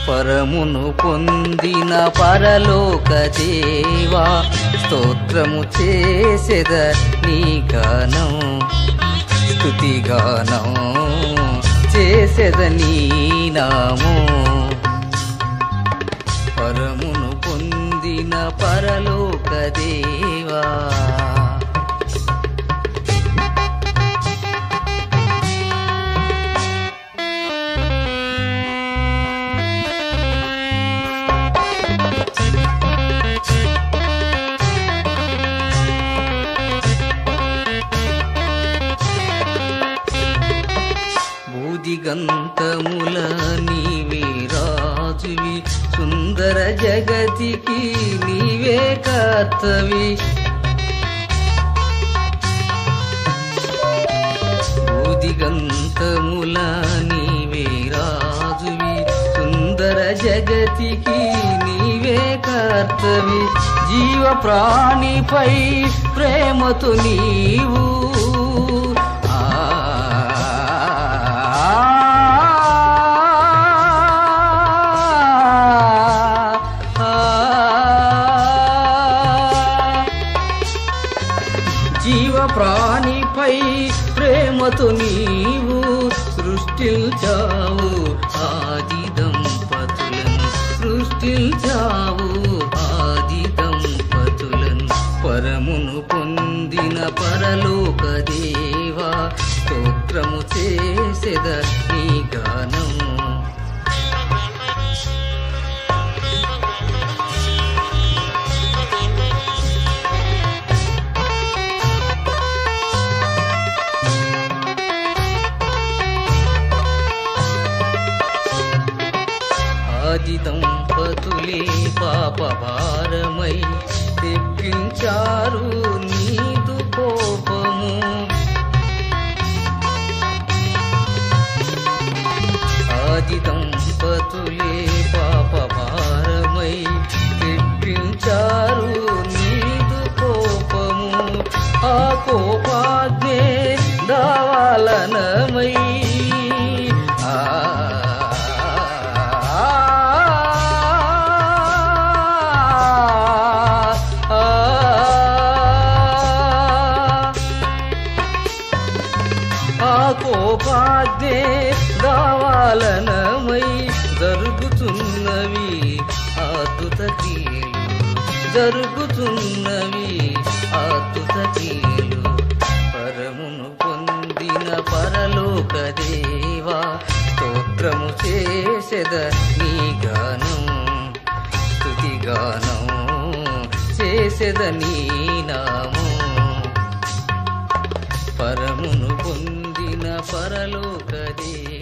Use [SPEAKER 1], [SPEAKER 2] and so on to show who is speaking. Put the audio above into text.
[SPEAKER 1] పరమును పొందిన పరలోక దేవా స్తోత్రము చేసెద నీ గానం స్తుతి గానం చేసెద నీ నామో పరమును పొందిన పరలోక దేవా బూదిగంతముల నీవే రాజువి సుందర జగతికి నీవే కర్తవి బూదిగంతముల నీవే రాజువి సుందర జగతికి నీవే కర్తవి జీవ ప్రాణిపై ప్రేమతో నీవు ఆ జీవ ప్రాణిపై ప్రేమతో నీవు సృష్టించావు ఆది దంపతులను సృష్టించావు ఆది దంపతులను పరమును పొందిన పరలోక దేవా స్తోత్రము చేసెద నీ గానం ఆది దంపతులే పాప భారమై తెప్పించారు నీదు కోపము ఆది దంపతులే పాప భారమై తెప్పించారు నీదు కోపము ఆ కోపాగ్నే దావాలనమై ఆ ఆ కోపాగ్నే దావాలనమై జరుగుతున్నవి ఆతుత క్రియలు జరుగుతున్నవి ఆతుత క్రియలు పరమును పొందిన పరలోక దేవా స్తోత్రము చేసెద నీ గానం స్తుతి గానం చేసెద నీ నామం పరమును పొందిన పరలోక దేవా